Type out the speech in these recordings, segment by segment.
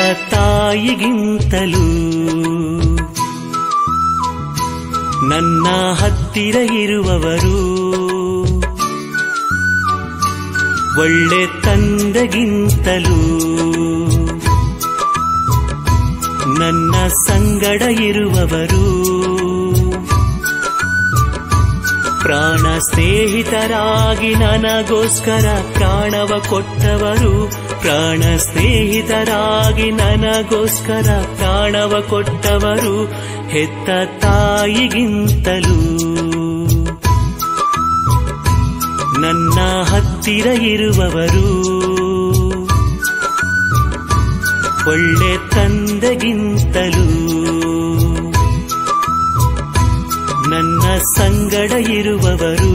ತಾಯಿಗಿಂತಲೂ ನನ್ನ ಹತ್ತಿರ ಇರುವವರು ಒಳ್ಳೆ ತಂದೆಗಿಂತಲೂ ನನ್ನ ಸಂಗಡ ಇರುವವರು ಪ್ರಾಣ ಸ್ನೇಹಿತರಾಗಿ ನನಗೋಸ್ಕರ ಪ್ರಾಣವ ಕೊಟ್ಟವರು ಪ್ರಾಣ ಸ್ನೇಹಿತರಾಗಿ ನನಗೋಸ್ಕರ ಪ್ರಾಣವ ಕೊಟ್ಟವರು ಹೆತ್ತ ತಾಯಿಗಿಂತಲೂ ನನ್ನ ಹತ್ತಿರ ಇರುವವರು ಒಳ್ಳೆ ತಂದೆಗಿಂತಲೂ ನನ್ನ ಸಂಗಡ ಇರುವವರು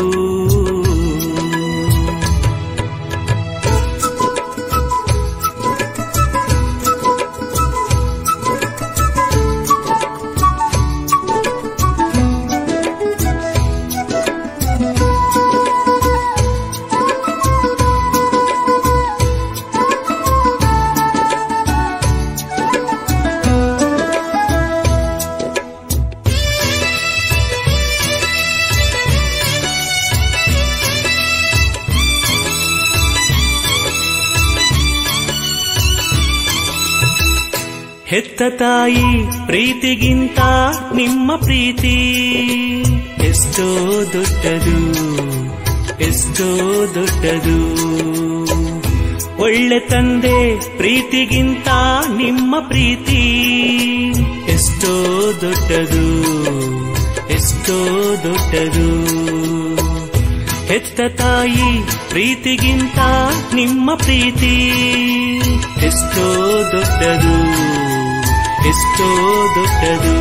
ಹೆತ್ತ ತಾಯಿ ಪ್ರೀತಿಗಿಂತ ನಿಮ್ಮ ಪ್ರೀತಿ ಎಷ್ಟೋ ದೊಡ್ಡದು ಎಷ್ಟೋ ದೊಡ್ಡದು ಒಳ್ಳೆ ತಂದೆ ಪ್ರೀತಿಗಿಂತ ನಿಮ್ಮ ಪ್ರೀತಿ ಎಷ್ಟೋ ದೊಡ್ಡದು ಎಷ್ಟೋ ದೊಡ್ಡದು ಹೆತ್ತ ತಾಯಿ ಪ್ರೀತಿಗಿಂತ ನಿಮ್ಮ ಪ್ರೀತಿ ಎಷ್ಟೋ ದೊಡ್ಡದು ಎಷ್ಟೋ ದೊಡ್ಡದು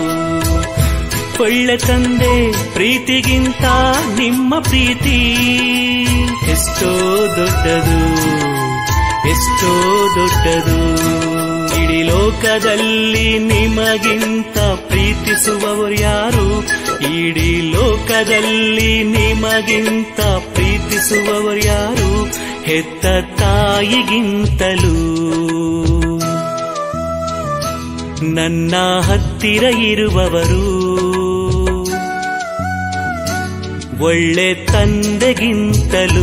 ಒಳ್ಳೆ ತಂದೆ ಪ್ರೀತಿಗಿಂತ ನಿಮ್ಮ ಪ್ರೀತಿ ಎಷ್ಟೋ ದೊಡ್ಡದು ಎಷ್ಟೋ ದೊಡ್ಡದು ಇಡೀ ಲೋಕದಲ್ಲಿ ನಿಮಗಿಂತ ಪ್ರೀತಿಸುವವರು ಯಾರು ಇಡೀ ಲೋಕದಲ್ಲಿ ನಿಮಗಿಂತ ಪ್ರೀತಿಸುವವರು ಯಾರು ಹೆತ್ತ ತಾಯಿಗಿಂತಲೂ ನನ್ನ ಹತ್ತಿರ ಇರುವವರು ಒಳ್ಳೆ ತಂದೆಗಿಂತಲೂ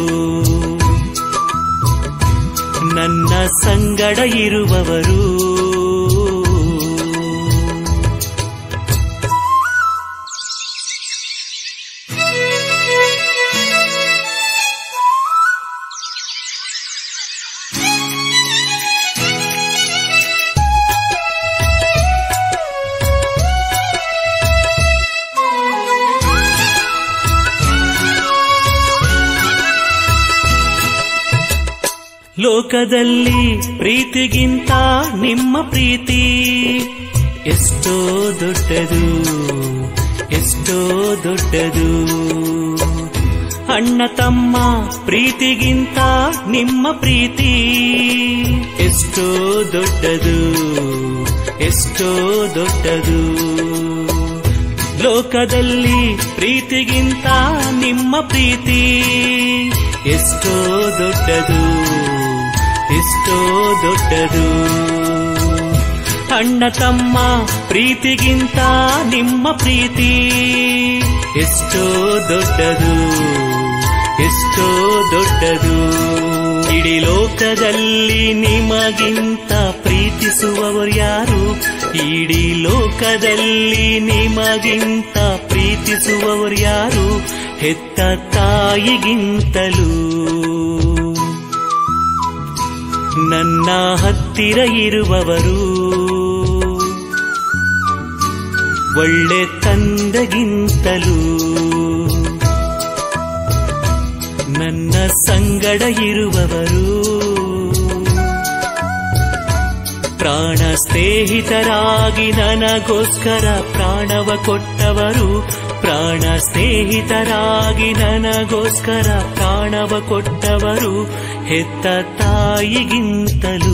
ನನ್ನ ಸಂಗಡ ಇರುವವರು ಲೋಕದಲ್ಲಿ ಪ್ರೀತಿಗಿಂತ ನಿಮ್ಮ ಪ್ರೀತಿ ಎಷ್ಟೋ ದೊಡ್ಡದು ಎಷ್ಟೋ ದೊಡ್ಡದು ಅಣ್ಣ ತಮ್ಮ ಪ್ರೀತಿಗಿಂತ ನಿಮ್ಮ ಪ್ರೀತಿ ಎಷ್ಟೋ ದೊಡ್ಡದು ಎಷ್ಟೋ ದೊಡ್ಡದು ಲೋಕದಲ್ಲಿ ಪ್ರೀತಿಗಿಂತ ನಿಮ್ಮ ಪ್ರೀತಿ ಎಷ್ಟೋ ದೊಡ್ಡದು ಎಷ್ಟೋ ದೊಡ್ಡದು ಅಣ್ಣ ತಮ್ಮ ಪ್ರೀತಿಗಿಂತ ನಿಮ್ಮ ಪ್ರೀತಿ ಎಷ್ಟೋ ದೊಡ್ಡದು ಎಷ್ಟೋ ದೊಡ್ಡದು ಇಡೀ ಲೋಕದಲ್ಲಿ ನಿಮಗಿಂತ ಪ್ರೀತಿಸುವವರು ಯಾರು ಇಡೀ ಲೋಕದಲ್ಲಿ ನಿಮಗಿಂತ ಪ್ರೀತಿಸುವವರು ಯಾರು ಹೆತ್ತ ತಾಯಿಗಿಂತಲೂ ನನ್ನ ಹತ್ತಿರ ಇರುವವರು ಒಳ್ಳೆ ತಂದಗಿಂತಲೂ ನನ್ನ ಸಂಗಡ ಇರುವವರು ಪ್ರಾಣ ಸ್ನೇಹಿತರಾಗಿ ನನಗೋಸ್ಕರ ಪ್ರಾಣವ ಕೊಟ್ಟವರು ಪ್ರಾಣ ಸ್ನೇಹಿತರಾಗಿ ನನಗೋಸ್ಕರ ಪ್ರಾಣವ ಕೊಟ್ಟವರು ಹೆತ್ತ ತಾಯಿಗಿಂತಲೂ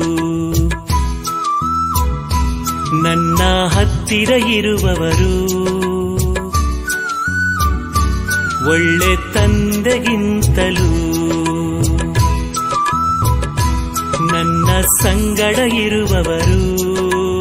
ನನ್ನ ಹತ್ತಿರ ಇರುವವರು ಒಳ್ಳೆ ತಂದೆಗಿಂತಲೂ ನನ್ನ ನನ್ನ ಸಂಗಡ ಇರುವವರು